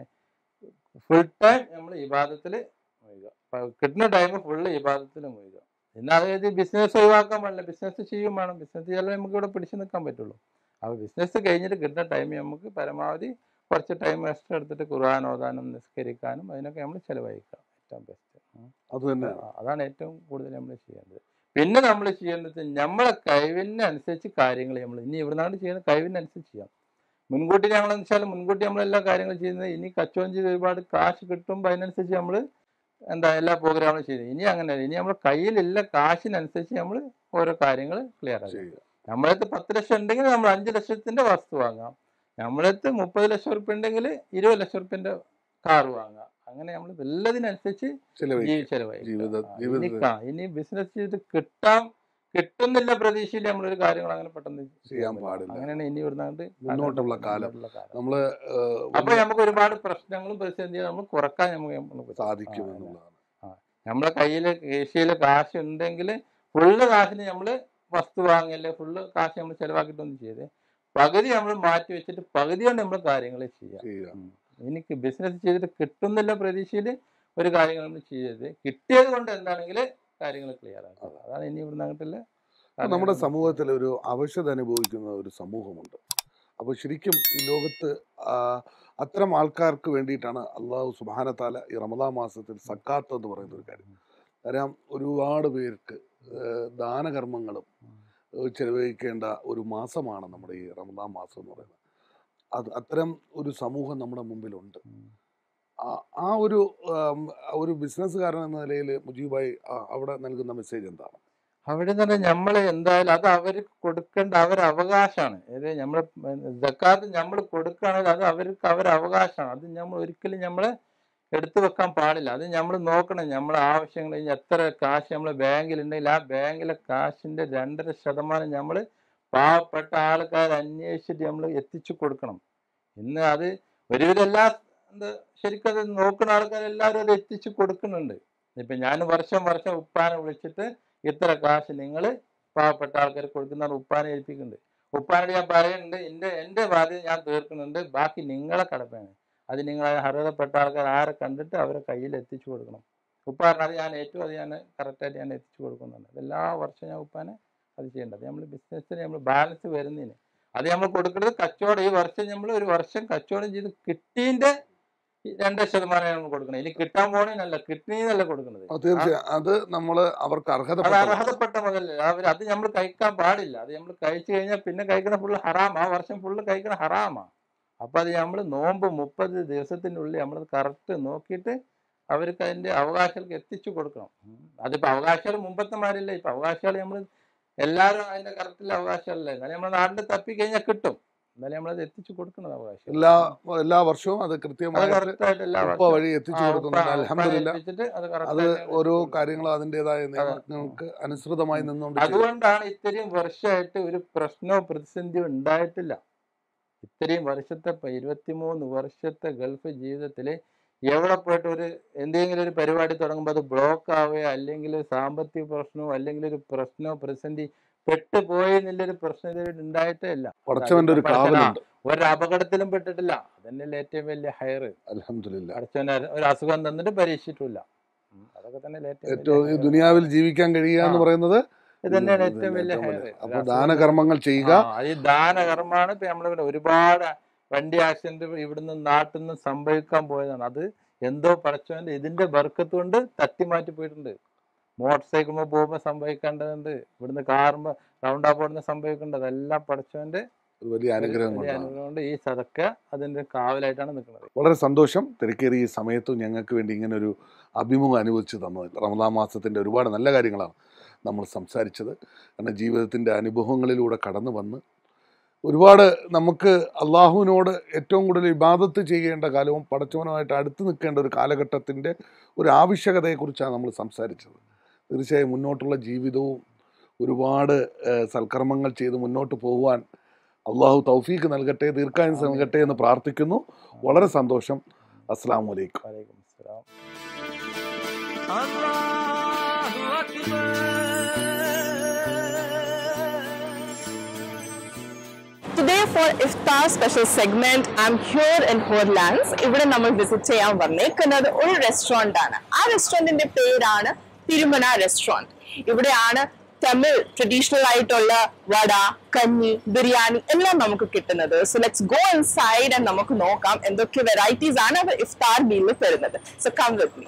ഫുൾ ടൈം നമ്മൾ ഇബാദത്തിൽ മുഴുകുക പ- കിട്ടുന്ന ടൈം ഫുള്ള് ഇബാദത്തിൽ മുഴുകുക എന്നാൽ അതായത് ബിസിനസ് ഒഴിവാക്കാൻ പാടില്ല ബിസിനസ് ചെയ്യും വേണം ബിസിനസ് ചെയ്യാതെ നമുക്ക് ഇവിടെ പിടിച്ചു നിൽക്കാൻ പറ്റുള്ളൂ അപ്പോൾ ബിസിനസ് കഴിഞ്ഞിട്ട് കിട്ടുന്ന ടൈം നമുക്ക് പരമാവധി കുറച്ച് ടൈം എക്സ്ട്രാ എടുത്തിട്ട് ഖുർആൻ ഓതാനും നിസ്കരിക്കാനും അതിനൊക്കെ നമ്മൾ ചിലവഴിക്കുക ഏറ്റവും ബെസ്റ്റ്
അത് തന്നെ
ആ, അതാണ് ഏറ്റവും കൂടുതൽ നമ്മൾ ചെയ്യേണ്ടത് പിന്നെ നമ്മൾ ചെയ്യേണ്ടത് നമ്മളെ കഴിവിനനുസരിച്ച് കാര്യങ്ങൾ നമ്മൾ ഇനി ഇവിടുന്നാണ്ട് ചെയ്യുന്ന കഴിവിനനുസരിച്ച് ചെയ്യാം മുൻകൂട്ടി ഞങ്ങൾ വെച്ചാൽ മുൻകൂട്ടി നമ്മൾ എല്ലാ കാര്യങ്ങളും ചെയ്യുന്നത് ഇനി കച്ചവടം ചെയ്ത് ഒരുപാട് കാശ് കിട്ടുമ്പോൾ അതിനനുസരിച്ച് നമ്മൾ എന്താ എല്ലാ പ്രോഗ്രാമും ചെയ്യുന്നത് ഇനി അങ്ങനെ ഇനി നമ്മുടെ കയ്യിലുള്ള കാശിനനുസരിച്ച് നമ്മൾ ഓരോ കാര്യങ്ങൾ ക്ലിയർ ആക്കും
ചെയ്യുക
നമ്മളടുത്ത് പത്ത് ലക്ഷം ഉണ്ടെങ്കിൽ നമ്മൾ അഞ്ച് ലക്ഷത്തിന്റെ വസ്തു വാങ്ങാം നമ്മളടുത്ത് മുപ്പത് ലക്ഷം ഉറുപ്പ്യ ഉണ്ടെങ്കിൽ ഇരുപത് ലക്ഷം ഉറുപ്പ്യന്റെ കാർ വാങ്ങാം അങ്ങനെ നമ്മൾ എല്ലാത്തിനനുസരിച്ച്
ചിലവഴിക്കുക
ജീവി ചെലവായി
ജീവിത-
ആ,
ജീവിത-
ഇനി കാ- ഇനി ബിസിനസ് ചെയ്ത് കിട്ടാൻ കിട്ടുന്നില്ല പ്രതീക്ഷയിൽ നമ്മളൊരു കാര്യങ്ങൾ അങ്ങനെ പെട്ടെന്ന്
ചെയ്യാൻ
പറ്റില്ല.
പാടില്ല.
അങ്ങനെയാണ് ഇനി ഇവിടുന്നാണ്ട്
മുന്നോട്ടുള്ള കാലം.
മുന്നോട്ടുള്ള കാലം.
നമ്മള് ഏഹ്,
അപ്പൊ നമുക്ക് ഒരുപാട് പ്രശ്നങ്ങളും പ്രതിസന്ധിയും നമ്മൾ കുറക്കാൻ നമുക്ക് നമുക്ക് പറ്റും.
സാധിക്കും
ആ,
എന്നുള്ളതാണ്
നമ്മളെ കയ്യിൽ ഏഷ്യയിൽ കാശ് ഉണ്ടെങ്കിൽ ഫുള്ള് കാശിന് നമ്മൾ വസ്തു വാങ്ങല്ലേ ഫുള്ള് കാശ് നമ്മൾ ചെലവാക്കിയിട്ടൊന്നും ചെയ്ത് പകുതി നമ്മൾ മാറ്റി വെച്ചിട്ട് പകുതി കൊണ്ട് നമ്മൾ കാര്യങ്ങൾ ചെയ്യാം
ചെയ്യുക
ഉം. എനിക്ക് ബിസിനസ് ചെയ്തിട്ട് കിട്ടുന്നില്ല പ്രതീക്ഷയിൽ ഒരു കാര്യങ്ങൾ നമ്മൾ ചെയ്യരുത് കിട്ടിയത് കൊണ്ട് എന്താണെങ്കിൽ കാര്യങ്ങൾ ക്ലിയർ ആക്കുക അതാണ് ഇനി ഇവിടുന്ന് അങ്ങോട്ടുള്ള
അപ്പൊ നമ്മുടെ സമൂഹത്തിൽ ഒരു അവശത അനുഭവിക്കുന്ന ഒരു സമൂഹമുണ്ട് അപ്പോൾ ശരിക്കും ഈ ലോകത്ത് ആ, അത്തരം ആൾക്കാർക്ക് വേണ്ടിയിട്ടാണ് അള്ളാഹു സുബാനത്താല ഈ റമദാൻ മാസത്തിൽ സക്കാത്ത് എന്ന് പറയുന്ന ഒരു കാര്യം കാരണം ഒരുപാട് പേർക്ക് ഏഹ്, ദാനകർമ്മങ്ങളും ഏഹ്, ചെലവഴിക്കേണ്ട ഒരു മാസമാണ് നമ്മുടെ ഈ റമദാൻ മാസം എന്ന് പറയുന്നത് അത് അത്തരം ഒരു സമൂഹം നമ്മുടെ മുമ്പിലുണ്ട് ആ- ആ ഒരു ആം, ഒരു ബിസിനസ്സുകാരൻ എന്ന നിലയിൽ മുജീബായി ആ, അവിടെ നൽകുന്ന മെസ്സേജ് എന്താണ്
അവിടെ നിന്ന് നമ്മൾ എന്തായാലും അത് അവർക്ക് കൊടുക്കേണ്ട അവരുടെ അവകാശമാണ് ഏത് നമ്മൾ ജക്കാത്ത് നമ്മൾ കൊടുക്കുകയാണെങ്കിൽ അത് അവർക്ക് അവരുടെ അവകാശമാണ് അത് നമ്മൾ ഒരിക്കലും നമ്മൾ എടുത്തു വെക്കാൻ പാടില്ല അത് നമ്മൾ നോക്കണം നമ്മളെ ആവശ്യങ്ങൾ ഇനി എത്ര കാശ് നമ്മളെ ബാങ്കിലുണ്ടെങ്കിൽ ആ ബാങ്കിലെ കാശിന്റെ രണ്ടര ശതമാനം നമ്മൾ പാവപ്പെട്ട ആൾക്കാർ അന്വേഷിച്ചിട്ട് നമ്മൾ എത്തിച്ചു കൊടുക്കണം ഇന്ന് അത് ഒരുവിധം എല്ലാ എന്താ ശരിക്കും അത് നോക്കുന്ന ആൾക്കാരെല്ലാവരും അത് എത്തിച്ചു കൊടുക്കുന്നുണ്ട് ഇപ്പൊ ഞാൻ വർഷം വർഷം ഉപ്പാനെ വിളിച്ചിട്ട് ഇത്ര കാശ് നിങ്ങൾ പാവപ്പെട്ട ആൾക്കാർ കൊടുക്കുന്ന ഉപ്പാനെ ഏൽപ്പിക്കുന്നുണ്ട് ഉപ്പാനോട് ഞാൻ പറയുന്നുണ്ട് എൻ്റെ എൻ്റെ ബാധ്യത ഞാൻ തീർക്കുന്നുണ്ട് ബാക്കി നിങ്ങളെ കടമയാണ് അത് നിങ്ങൾ അർഹതപ്പെട്ട ആൾക്കാർ ആരെ കണ്ടിട്ട് അവരെ കയ്യിൽ എത്തിച്ചു കൊടുക്കണം ഉപ്പ പറഞ്ഞാൽ അത് ഞാൻ ഏറ്റവും അത് ഞാൻ കറക്റ്റായിട്ട് ഞാൻ എത്തിച്ചു കൊടുക്കുന്നുണ്ട് അത് എല്ലാ വർഷവും ഞാൻ ഉപ്പാനെ അത് ചെയ്യേണ്ടത് നമ്മൾ ബിസിനസ്സിന് നമ്മൾ ബാലൻസ് വരുന്നതിന് അത് നമ്മൾ കൊടുക്കുന്നത് കച്ചവടം ഈ വർഷം നമ്മൾ ഒരു വർഷം കച്ചവടം ചെയ്ത് കിട്ടീൻ്റെ രണ്ട് ശതമാനം നമ്മൾ കൊടുക്കണം ഇനി കിട്ടാൻ പോണേനല്ല കിട്ടണീന്നല്ല കൊടുക്കുന്നത്
ആ, തീർച്ചയായും അത് നമ്മൾ അവർക്ക്
അത്
അർഹതപ്പെട്ട
അർഹതപ്പെട്ട മുതലല്ല അവർ അത് നമ്മൾ കഴിക്കാൻ പാടില്ല അത് നമ്മൾ കഴിച്ചു കഴിഞ്ഞാൽ പിന്നെ കഴിക്കണ ഫുള്ള് ഹറാം ആ വർഷം ഫുള്ള് കഴിക്കണ ഹറാമാ അപ്പൊ അത് നമ്മൾ നോമ്പ് മുപ്പത് ദിവസത്തിൻ്റെ ഉള്ളിൽ നമ്മൾ കറക്റ്റ് നോക്കിയിട്ട് അവർക്ക് അതിന്റെ അവകാശങ്ങൾക്ക് എത്തിച്ചു കൊടുക്കണം ഉം. അതിപ്പോ അവകാശങ്ങൾ മുമ്പത്തെ മാരില്ല ഇപ്പൊ അവകാശങ്ങൾ നമ്മൾ എല്ലാവരും അതിന്റെ കറക്റ്റിൽ അവകാശമല്ലേ എന്നാലും നമ്മുടെ നാട്ടിൽ തപ്പി കഴിഞ്ഞാൽ കിട്ടും എന്നാലും നമ്മളത് എത്തിച്ചു കൊടുക്കണം അവകാശം
എല്ലാ എല്ലാ വർഷവും അത്
അത്
കൃത്യമായിട്ട്
കറക്റ്റായിട്ട് എല്ലാ
ഉപ്പ
വർഷവും
വഴി എത്തിച്ചു
ആ,
കൊടുക്കുന്നുണ്ട്
ഉപ്പ-
അലഹമില്ല
ഉപ്പാനെ ഏൽപ്പിച്ചിട്ട് അത്
അത്
correct ആയിട്ട്
ഓരോ
എത്തിച്ചു കൊടുക്കും.
കാര്യങ്ങളും അതിൻ്റെതായ നിയമങ്ങൾക്ക് അനുസൃതമായി നിന്നുകൊണ്ട് ചെയ്യും.
അതുകൊണ്ടാണ് ഇത്രയും വർഷമായിട്ട് ഒരു പ്രശ്നമോ പ്രതിസന്ധിയോ ഉണ്ടായിട്ടില്ല ഇത്രയും വർഷത്തെ ഇപ്പൊ ഇരുപത്തിമൂന്ന് വർഷത്തെ ഗൾഫ് ജീവിതത്തിൽ എവിടെ പോയിട്ട് ഒരു എന്തെങ്കിലും ഒരു പരിപാടി തുടങ്ങുമ്പോൾ അത് ബ്ലോക്ക് ആവുകയോ അല്ലെങ്കിൽ സാമ്പത്തിക പ്രശ്നമോ അല്ലെങ്കിൽ ഒരു പ്രശ്നമോ പ്രതിസന്ധി പെട്ടു പോയെന്നുള്ളൊരു പ്രശ്നം ഇതുവരെ ഉണ്ടായിട്ടേ ഇല്ല
പടച്ചവന്റെ ഒരു കാവലുണ്ട്
ഒരു അപകടത്തിലും പെട്ടിട്ടില്ല അതന്നെയല്ലേ ഏറ്റവും വലിയ ഹയർ
അലഹമില്ല
അടച്ചവന് ഒരു അസുഖം തന്നിട്ട് പരീക്ഷിച്ചിട്ടില്ല ഉം. അതൊക്കെ തന്നെ ഏറ്റവും
ഏറ്റവും ഈ
വലിയ
ദുനിയാവിൽ ജീവിക്കാൻ കഴിയുക എന്ന്
ആ.
പറയുന്നത്
ഇത് തന്നെയാണ്
ഇത്
ഏറ്റവും വലിയ
ഏറ്റവും
ഹയർ
വലിയ- അപ്പൊ ദാനകർമ്മങ്ങൾ ചെയ്യുക
ആ, അത് ഈ ദാനകർമ്മമാണ് ഇപ്പൊ നമ്മളിവിടെ ഒരുപാട് വണ്ടി ആക്സിഡന്റ് ഇവിടുന്ന് നാട്ടിൽ നിന്ന് സംഭവിക്കാൻ പോയതാണ് അത് എന്തോ പടച്ചവന്റെ ഇതിന്റെ ബർക്കത്ത് കൊണ്ട് തട്ടിമാറ്റി പോയിട്ടുണ്ട് മോട്ടോർ സൈക്കിളുമ്പോൾ പോകുമ്പോൾ സംഭവിക്കേണ്ടതുണ്ട് ഇവിടുന്ന് കാറുമ്പോൾ റൗണ്ട് ആ പോകുന്ന സംഭവിക്കേണ്ടത് എല്ലാം പടച്ചവന്റെ
ഒരു വലിയ അനുഗ്രഹം
വലിയ
കൊണ്ടാണ്
അനുഗ്രഹം കൊണ്ട് ഈ സതക്ക അതിന്റെ കാവലായിട്ടാണ് നിൽക്കുന്നത്
വളരെ സന്തോഷം തിരക്കേറിയ ഈ സമയത്തും ഞങ്ങൾക്ക് വേണ്ടി ഇങ്ങനെ ഒരു അഭിമുഖം അനുവദിച്ചു തന്നത് റമദാൻ മാസത്തിന്റെ ഒരുപാട് നല്ല കാര്യങ്ങളാണ് നമ്മൾ സംസാരിച്ചത് കാരണം ജീവിതത്തിൻ്റെ അനുഭവങ്ങളിലൂടെ കടന്നു വന്ന് ഒരുപാട് നമുക്ക് അള്ളാഹുവിനോട് ഏറ്റവും കൂടുതൽ ഇബാദത്ത് ചെയ്യേണ്ട കാലവും പടച്ചവനുമായിട്ട് അടുത്ത് നിൽക്കേണ്ട ഒരു കാലഘട്ടത്തിൻ്റെ ഒരു ആവശ്യകതയെക്കുറിച്ചാണ് നമ്മൾ സംസാരിച്ചത് തീർച്ചയായും മുന്നോട്ടുള്ള ജീവിതവും ഒരുപാട് ഏഹ്, സൽക്കർമ്മങ്ങൾ ചെയ്ത് മുന്നോട്ട് പോകുവാൻ അള്ളാഹു തൗഫീക്ക് നൽകട്ടെ ദീർഘായുസ് നൽകട്ടെ എന്ന് പ്രാർത്ഥിക്കുന്നു വളരെ സന്തോഷം അസ്സാം വലൈക്കും
വലൈക്കും അസ്സലാം
Allahu Akbar.
Today for Iftar special segment, I'm here in Horlands. ഇവിടെ നമ്മൾ വിസിറ്റ് ചെയ്യാൻ വന്നേക്കുന്നത് ഒരു റെസ്റ്റോറന്റ് ആണ് ആ റെസ്റ്റോറന്റിന്റെ പേരാണ് തിരുമന റെസ്റ്റോറന്റ് ഇവിടെയാണ് തമിഴ് ട്രഡീഷണൽ ആയിട്ടുള്ള വട കഞ്ഞി ബിരിയാണി എല്ലാം നമുക്ക് കിട്ടുന്നത് so let's go inside and നമുക്ക് നോക്കാം എന്തൊക്കെ വെറൈറ്റീസ് ആണ് അവർ ഇഫ്താർ മീലിൽ തരുന്നത് so come with me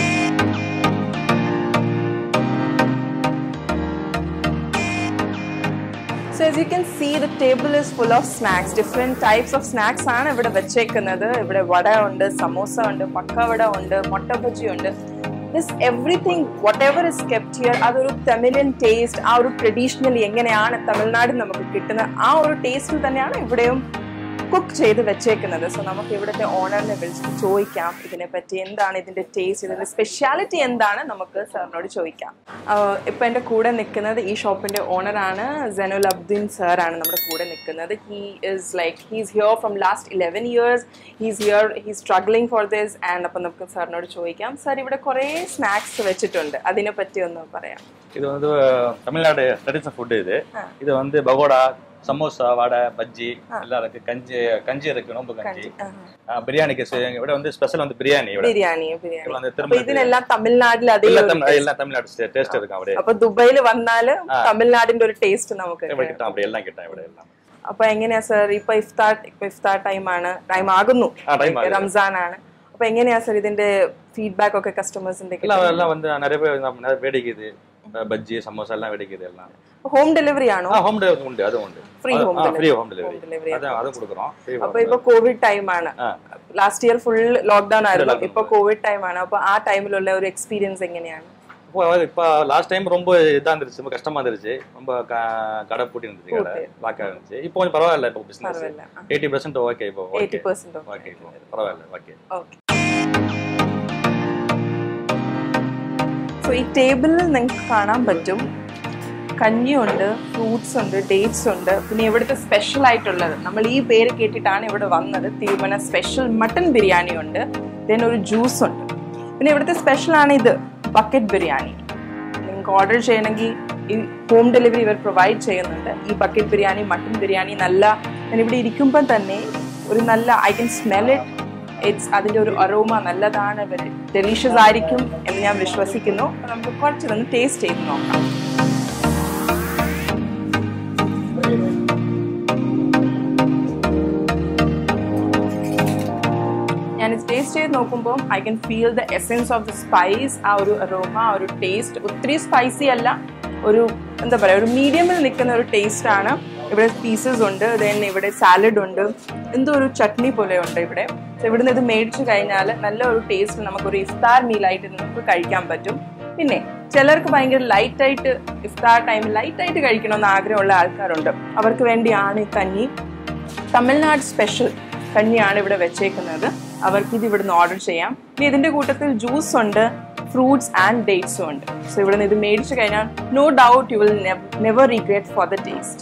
So as you can see, the table is full of snacks. Different types of snacks ആണ് ഇവിടെ വെച്ചേക്കുന്നത് ഇവിടെ വട ഉണ്ട് സമോസ ഉണ്ട് പക്കവട ഉണ്ട് മുട്ട ബജി ഉണ്ട് this everything whatever is kept here അതൊരു തമിഴൻ ടേസ്റ്റ് ആ ഒരു ട്രഡീഷണലി എങ്ങനെയാണ് തമിഴ്നാട് നമുക്ക് കിട്ടുന്ന ആ ഒരു ടേസ്റ്റിൽ തന്നെയാണ് ഇവിടെയും കുക്ക് ചെയ്ത് വെച്ചേക്കുന്നത് സോ നമുക്ക് ഇവിടുത്തെ ഓണറിനെ വിളിച്ച് ചോദിക്കാം ഇതിനെ പറ്റി എന്താണ് ഇതിന്റെ ടേസ്റ്റ് ഇതിന്റെ സ്പെഷ്യാലിറ്റി എന്താണ് നമുക്ക് സാറിനോട് ചോദിക്കാം ആഹ് ഇപ്പൊ എന്റെ കൂടെ നിൽക്കുന്നത് ഈ ഷോപ്പിന്റെ ഓണറാണ് ജനുൽ അബ്ദീൻ സാർ ആണ് നമ്മുടെ കൂടെ നിൽക്കുന്നത് he is like he's here from last eleven years he's here he's struggling for this and അപ്പം നമുക്ക് സാറിനോട് ചോദിക്കാം സാർ ഇവിടെ കുറേ സ്നാക്സ് വെച്ചിട്ടുണ്ട് അതിനെ പറ്റി ഒന്ന് പറയാം
இது வந்து தமிழ்நாடு ட்ரெடிஷனல் ஃபுட் இது இது வந்து பகோடா சமோசா வடை பஜ்ஜி எல்லாம் இருக்கு கஞ்சி கஞ்சி இருக்கு நோம்பு கஞ்சி ஆ, பிரியாணிக்கு செ- ഇവിടെ வந்து ஸ்பெஷல் வந்து பிரியாணி ഇവിടെ
ബിരിയാണി ബിരിയാണി
ഇവിടെ வந்து
അപ്പൊ
திரும்ப
ഇതിനെല്ലാം തമിഴ്നാട്ടിൽ അതേ
எல்லா
ഒരു
தமிழ்
taste.
எல்லாம் தமிழ்நாடு டேஸ்ட் இருக்கும் அப்படியே
അപ്പൊ ദുബൈയിൽ വന്നാല് തമിഴ്നാടിന്റെ ഒരു ടേസ്റ്റ് നമുക്ക്
ഇവിടെ കിട്ടാം அப்படி എല്ലാം കിട്ടാം ഇവിടെ എല്ലാം
അപ്പൊ എങ്ങനെയാ സർ ഇപ്പൊ ഇഫ്താർ ഇപ്പൊ ഇഫ്താർ ടൈം ആണ് ടൈം ആകുന്നു
ആ, time ആകുന്നു.
റംസാൻ ആണ് അപ്പൊ എങ്ങനെയാ സർ ഇതിന്റെ ഫീഡ്ബാക്ക് ഒക്കെ കസ്റ്റമേഴ്സിന്റെ
எல்லாம் எல்லாம் வந்து நிறைய பேர் நம்ம நிறைய வேடிக்குது பஜ்ஜி சமோசா எல்லாம் வேடிக்குது எல்லாம்
ഹോം ഡെലിവറി ആണോ
ஆ ஹோம் டெலிவரி உண்டு அது உண்டு
Free home
free
delivery.
Home delivery
Home delivery.
அதான் அதுவும் கொடுக்குறோம் free home
അപ്പൊ ഇപ്പൊ കോവിഡ് ടൈം ആണ്
ആ.
ലാസ്റ്റ് ഇയർ ഫുൾ ലോക്ക്ഡൌൺ ആയിരുന്നു
lockdown.
ഇപ്പൊ കോവിഡ് ടൈം ആണ് അപ്പൊ ആ ടൈമിലുള്ള ഒരു എക്സ്പീരിയൻസ് എങ്ങനെയാണ്
இப்போ இப்போ லாஸ்ட் டைம் ரொம்ப இதாக இருந்துச்சு ரொம்ப கஷ்டமா இருந்துச்சு ரொம்ப க- கடை பூட்டி இருந்துச்சு கடை
பூட்டி.
லாக்காக இருந்துச்சு இப்போ கொஞ்சம் பரவாயில்ல இப்போ பிசினஸ்
പരവായില്ല
எயிட்டி பர்சன்ட் ஓகே இப்போ
എയ്റ്റി
ஓகே
പെർസെന്റ്
ஓகே இப்போ பரவாயில்ல ஓகே
ഓക്കെ സോ ഈ ടേബിളിൽ നിങ്ങൾക്ക് കാണാൻ പറ്റും കഞ്ഞിയുണ്ട് ഫ്രൂട്ട്സ് ഉണ്ട് ഡേറ്റ്സ് ഉണ്ട് പിന്നെ ഇവിടുത്തെ സ്പെഷ്യൽ ആയിട്ടുള്ളത് നമ്മൾ ഈ പേര് കേട്ടിട്ടാണ് ഇവിടെ വന്നത് തിരുമന സ്പെഷ്യൽ മട്ടൺ ബിരിയാണി ഉണ്ട് ദെൻ ഒരു ജ്യൂസ് ഉണ്ട് പിന്നെ ഇവിടുത്തെ സ്പെഷ്യൽ ആണ് ഇത് ബക്കറ്റ് ബിരിയാണി നിങ്ങൾക്ക് ഓർഡർ ചെയ്യണമെങ്കിൽ ഈ ഹോം ഡെലിവറി ഇവർ പ്രൊവൈഡ് ചെയ്യുന്നുണ്ട് ഈ ബക്കറ്റ് ബിരിയാണി മട്ടൺ ബിരിയാണി നല്ല ഞാൻ ഇവിടെ ഇരിക്കുമ്പോൾ തന്നെ ഒരു നല്ല I can smell it it's അതിൻ്റെ ഒരു അറോമ നല്ലതാണ് ഇവർ ഡെലീഷ്യസ് ആയിരിക്കും എന്ന് ഞാൻ വിശ്വസിക്കുന്നു അപ്പോൾ നമുക്ക് കുറച്ച് ഇതൊന്ന് ടേസ്റ്റ് ചെയ്ത് നോക്കാം ഞാൻ ടേസ്റ്റ് ചെയ്ത് നോക്കുമ്പോൾ I can feel the essence of the spice ആ ഒരു അറോമ ആ ഒരു ടേസ്റ്റ് ഒത്തിരി സ്പൈസി അല്ല ഒരു എന്താ പറയുക ഒരു മീഡിയമിൽ നിൽക്കുന്ന ഒരു ടേസ്റ്റ് ആണ് ഇവിടെ പീസസ് ഉണ്ട് ദെൻ ഇവിടെ സാലഡ് ഉണ്ട് എന്തോ ഒരു ചട്നി പോലെ ഉണ്ട് ഇവിടെ So ഇവിടുന്ന് ഇത് മേടിച്ചു കഴിഞ്ഞാൽ നല്ല ഒരു ടേസ്റ്റ് നമുക്കൊരു ഇഫ്താർ മീലായിട്ട് നമുക്ക് കഴിക്കാൻ പറ്റും പിന്നെ ചിലർക്ക് ഭയങ്കര ലൈറ്റ് ആയിട്ട് ഇഫ്താർ ടൈമിൽ ലൈറ്റ് ആയിട്ട് കഴിക്കണമെന്ന് ആഗ്രഹമുള്ള ആൾക്കാരുണ്ട് അവർക്ക് വേണ്ടിയാണ് ഈ കഞ്ഞി തമിഴ്നാട് സ്പെഷ്യൽ കഞ്ഞിയാണ് ഇവിടെ വെച്ചേക്കുന്നത് അവർക്ക് ഇത് ഇവിടുന്ന് ഓർഡർ ചെയ്യാം ഇനി ഇതിന്റെ കൂട്ടത്തിൽ ജ്യൂസ് ഉണ്ട് ഫ്രൂട്ട്സ് ആൻഡ് ഡേറ്റ്സും ഉണ്ട് സോ ഇവിടുന്ന് ഇത് മേടിച്ചു കഴിഞ്ഞാൽ no doubt you will never regret for the taste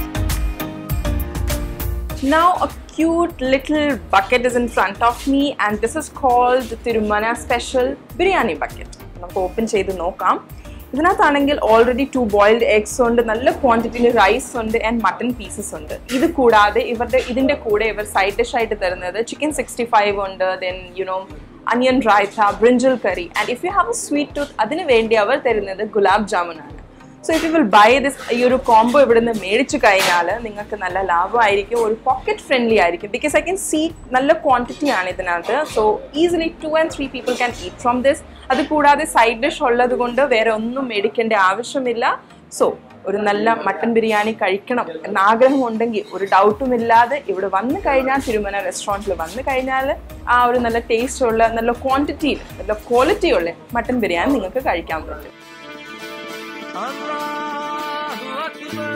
Now a cute little bucket is in front of me and this is called the Tirumana Special Biryani Bucket. നമുക്ക് open ചെയ്ത് നോക്കാം ഇതിനകത്താണെങ്കിൽ already two boiled eggs ഉണ്ട് നല്ല ക്വാണ്ടിറ്റിയിൽ rice ഉണ്ട് and mutton pieces ഉണ്ട് ഇത് കൂടാതെ ഇവരുടെ ഇതിന്റെ കൂടെ ഇവർ സൈഡ് ഡിഷ് ആയിട്ട് തരുന്നത് ചിക്കൻ സിക്സ്റ്റി ഫൈവ് ഉണ്ട് then you know onion raita brinjal curry and if you have a sweet tooth അതിന് വേണ്ടി അവർ തരുന്നത് ഗുലാബ് ജാമുൻ ആണ് so if you will buy this ഈ ഒരു കോംബോ ഇവിടുന്ന് മേടിച്ചു കഴിഞ്ഞാൽ നിങ്ങൾക്ക് നല്ല ലാഭമായിരിക്കും ഒരു പോക്കറ്റ് ഫ്രണ്ട്ലി ആയിരിക്കും ബിക്കോസ് ഐ കൻ സീ നല്ല ക്വാണ്ടിറ്റി ആണ് ഇതിനകത്ത് so easily two and three people can eat from this അത് കൂടാതെ സൈഡ് ഡിഷ് ഉള്ളത് കൊണ്ട് വേറെ ഒന്നും മേടിക്കേണ്ട ആവശ്യമില്ല സോ ഒരു നല്ല മട്ടൻ ബിരിയാണി കഴിക്കണം എന്ന ആഗ്രഹം ഉണ്ടെങ്കിൽ ഒരു ഡൗട്ടും ഇല്ലാതെ ഇവിടെ വന്നു കഴിഞ്ഞാൽ തിരുമല റെസ്റ്റോറൻറ്റിൽ വന്നു കഴിഞ്ഞാൽ ആ ഒരു നല്ല ടേസ്റ്റ് ഉള്ള നല്ല ക്വാണ്ടിറ്റിയിൽ നല്ല ക്വാളിറ്റി ഉള്ള മട്ടൻ ബിരിയാണി നിങ്ങൾക്ക് കഴിക്കാൻ പറ്റും
Allahu Akbar.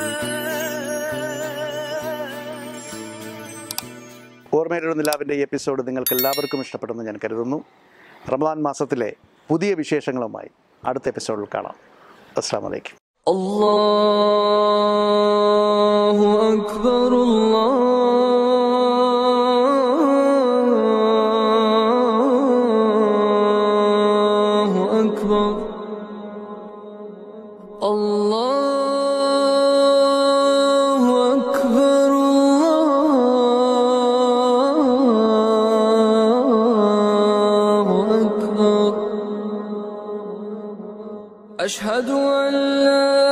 ഓർമ്മയിലൊരു നിലാവിൻ്റെ ഈ എപ്പിസോഡ് നിങ്ങൾക്ക് എല്ലാവർക്കും ഇഷ്ടപ്പെടുമെന്ന് ഞാൻ കരുതുന്നു റമദാൻ മാസത്തിലെ പുതിയ വിശേഷങ്ങളുമായി അടുത്ത എപ്പിസോഡിൽ കാണാം അസ്സാം വലൈക്കും
الله أكبر الله أكبر الله أكبر الله أكبر أشهد أن لا